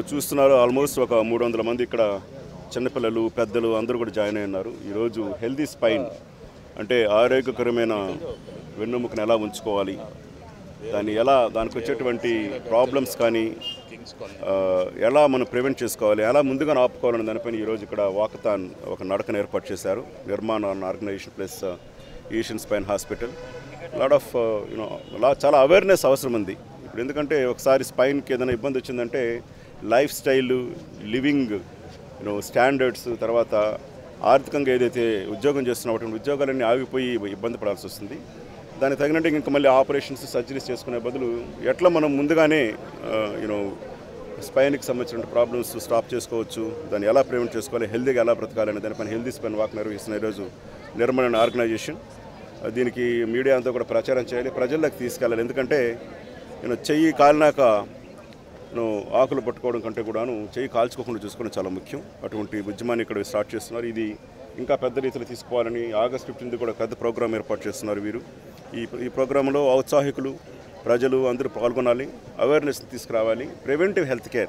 చూస్తున్నారు ఆల్మోస్ట్ ఒక మూడు వందల మంది ఇక్కడ చిన్నపిల్లలు పెద్దలు అందరూ కూడా జాయిన్ అయి ఉన్నారు ఈరోజు హెల్దీ స్పైన్ అంటే ఆరోగ్యకరమైన వెన్నుముకను ఎలా ఉంచుకోవాలి దాన్ని ఎలా దానికి వచ్చేటువంటి ప్రాబ్లమ్స్ కానీ ఆ, ఎలా మనం ప్రివెంట్ చేసుకోవాలి ఎలా ముందుగా ఆపుకోవాలనే దానిపైన ఈరోజు ఇక్కడ వాకథాన్ ఒక నడకను ఏర్పాటు చేశారు Nirmaan organization plus Asian spine hospital lot of you know చాలా అవేర్నెస్ అవసరం ఉంది ఇప్పుడు ఎందుకంటే ఒకసారి స్పైన్కి ఏదైనా ఇబ్బంది వచ్చిందంటే lifestyle living you know standards తర్వాత ఆర్థికంగా ఏదైతే ఉద్యోగం చేస్తున్నటువంటి ఉద్యోగాలన్నీ ఆగిపోయి ఇబ్బంది పడాల్సి వస్తుంది దానికి తగినట్టు ఇంకా మళ్ళీ ఆపరేషన్స్ సర్జరీస్ చేసుకునే బదులు ఎట్లా మనం ముందుగానే యూనో స్పైన్కి సంబంధించిన ప్రాబ్లమ్స్ స్టాప్ చేసుకోవచ్చు దాన్ని ఎలా ప్రివెంట్ చేసుకోవాలి హెల్దీగా ఎలా బ్రతకాలి అనే దానిపైన హెల్దీ స్పైన్ వాక్ నిర్వహిస్తున్న ఈరోజు నిర్మల్ అనే ఆర్గనైజేషన్ దీనికి మీడియా అంతా కూడా ప్రచారం చేయాలి ప్రజల్లోకి తీసుకెళ్ళాలి ఎందుకంటే నేను చెయ్యి కాలినాక నువ్వు ఆకులు పట్టుకోవడం కంటే కూడాను చెయ్యి కాల్చుకోకుండా చూసుకోవడం చాలా ముఖ్యం అటువంటి ఉద్యమాన్ని ఇక్కడ స్టార్ట్ చేస్తున్నారు ఇది ఇంకా పెద్ద రీతిలో తీసుకోవాలని ఆగస్ట్ ఫిఫ్టీన్త్ కూడా పెద్ద ప్రోగ్రామ్ ఏర్పాటు చేస్తున్నారు వీరు ఈ ఈ ప్రోగ్రాంలో ఔత్సాహికులు ప్రజలు అందరూ పాల్గొనాలి అవేర్నెస్ తీసుకురావాలి ప్రివెంటివ్ హెల్త్ కేర్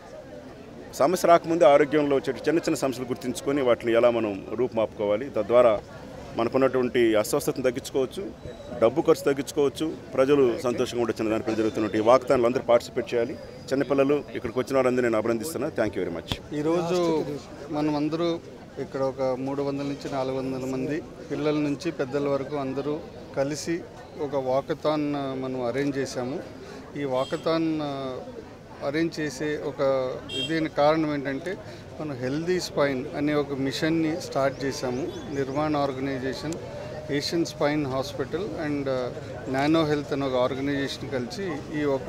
సమస్య రాకముందే ఆరోగ్యంలో వచ్చే చిన్న చిన్న సమస్యలు గుర్తించుకొని వాటిని ఎలా మనం రూపుమాపుకోవాలి తద్వారా మనకున్నటువంటి అస్వస్థతను తగ్గించుకోవచ్చు డబ్బు ఖర్చు తగ్గించుకోవచ్చు ప్రజలు సంతోషంగా ఉండొచ్చిన దానిపై జరుగుతున్నటువంటి ఈ వాగ్దానాలు అందరూ పార్టిసిపేట్ చేయాలి చిన్నపిల్లలు ఇక్కడికి వచ్చిన వారందరూ నేను అభినందిస్తున్నాను థ్యాంక్ యూ వెరీ మచ్ ఈరోజు మనం అందరూ ఇక్కడ ఒక మూడు వందల నుంచి నాలుగు వందల మంది పిల్లల నుంచి పెద్దల వరకు అందరూ కలిసి ఒక వాకథాన్ ఆ, మనం అరేంజ్ చేశాము ఈ వాకథాన్ ఆ, అరేంజ్ చేసే ఒక ఇదైన కారణం ఏంటంటే మనం హెల్దీ స్పైన్ అనే ఒక మిషన్ని స్టార్ట్ చేశాము Nirmaan organization Asian spine hospital and nano health అనే ఒక ఆర్గనైజేషన్ కలిసి ఈ ఒక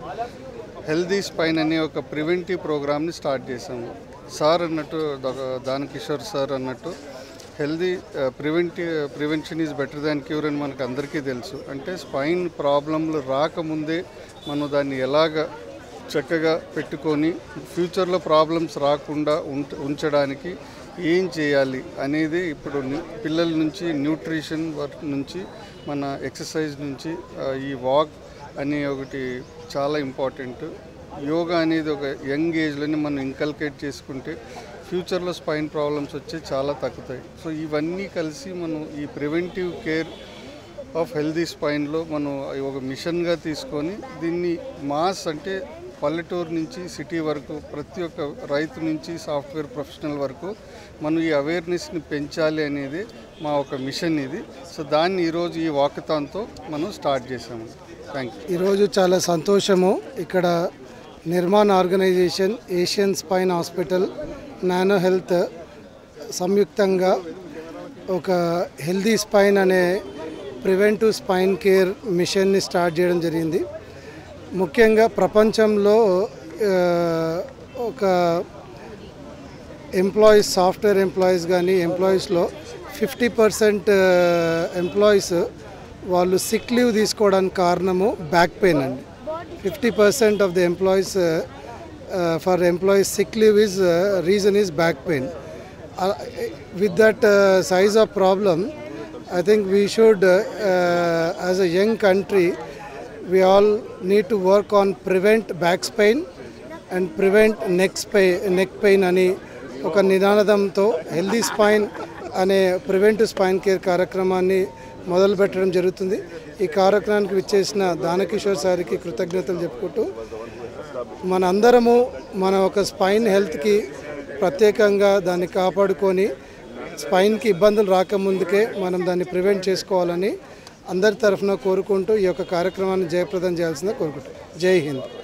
హెల్దీ స్పైన్ అనే ఒక ప్రివెంటివ్ ప్రోగ్రామ్ని స్టార్ట్ చేశాము సార్ అన్నట్టు డా- దానకిషోర్ సార్ అన్నట్టు healthy preventive prevention is better than cure అని మనకు అందరికీ తెలుసు అంటే స్పైన్ ప్రాబ్లంలు రాకముందే మనం దాన్ని ఎలాగ చక్కగా పెట్టుకొని ఫ్యూచర్లో ప్రాబ్లమ్స్ రాకుండా ఉంట ఉంచడానికి ఏం చేయాలి అనేది ఇప్పుడు ని- పిల్లల నుంచి న్యూట్రిషన్ వర్క్ నుంచి మన ఎక్సర్సైజ్ నుంచి ఆ, ఈ వాక్ అనే ఒకటి చాలా ఇంపార్టెంట్ యోగా అనేది ఒక యంగ్ ఏజ్లోనే మనం ఇంకల్కేట్ చేసుకుంటే ఫ్యూచర్లో స్పైన్ ప్రాబ్లమ్స్ వచ్చే చాలా తగ్గుతాయి సో ఇవన్నీ కలిసి మనం ఈ ప్రివెంటివ్ కేర్ ఆఫ్ హెల్దీ స్పైన్లో మనం ఒక మిషన్గా తీసుకొని దీన్ని మాస్ అంటే పల్లెటూరు నుంచి సిటీ వరకు ప్రతి ఒక్క రైతు నుంచి సాఫ్ట్వేర్ ప్రొఫెషనల్ వరకు మనం ఈ అవేర్నెస్ని పెంచాలి అనేది మా ఒక మిషన్ ఇది సో దాన్ని ఈరోజు ఈ వాకథాన్తో మనం స్టార్ట్ చేసాము థ్యాంక్ యూ ఈరోజు చాలా సంతోషము ఇక్కడ Nirmaan organization Asian spine hospital nano health సంయుక్తంగా ఒక హెల్దీ స్పైన్ అనే ప్రివెంటివ్ స్పైన్ కేర్ మిషన్ని స్టార్ట్ చేయడం జరిగింది ముఖ్యంగా ప్రపంచంలో ఆ, ఒక ఎంప్లాయీస్ సాఫ్ట్వేర్ ఎంప్లాయీస్ కానీ ఎంప్లాయీస్లో ఫిఫ్టీ పర్సెంట్ ఎంప్లాయీస్ వాళ్ళు సిక్ లీవ్ తీసుకోవడానికి కారణము బ్యాక్ పెయిన్ అండి fifty percent of the employees for employees sick leave is reason is back pain with that size of problem I think we should as a young country we all need to work on prevent back pain and prevent neck పై neck pain అని ఒక నినాదంతో healthy spine అనే preventive spine care కార్యక్రమాన్ని మొదలు పెట్టడం జరుగుతుంది ఈ కార్యక్రమానికి విచ్చేసిన దానకిషోర్ సార్కి కృతజ్ఞతలు చెప్పుకుంటూ మన అందరము మన ఒక స్పైన్ హెల్త్కి ప్రత్యేకంగా దాన్ని కాపాడుకొని స్పైన్కి ఇబ్బందులు రాకముందుకే మనం దాన్ని ప్రివెంట్ చేసుకోవాలని అందరి తరఫున కోరుకుంటూ ఈ యొక్క కార్యక్రమాన్ని జయప్రదం చేయాల్సిందిగా కోరుకుంటాం జై హింద్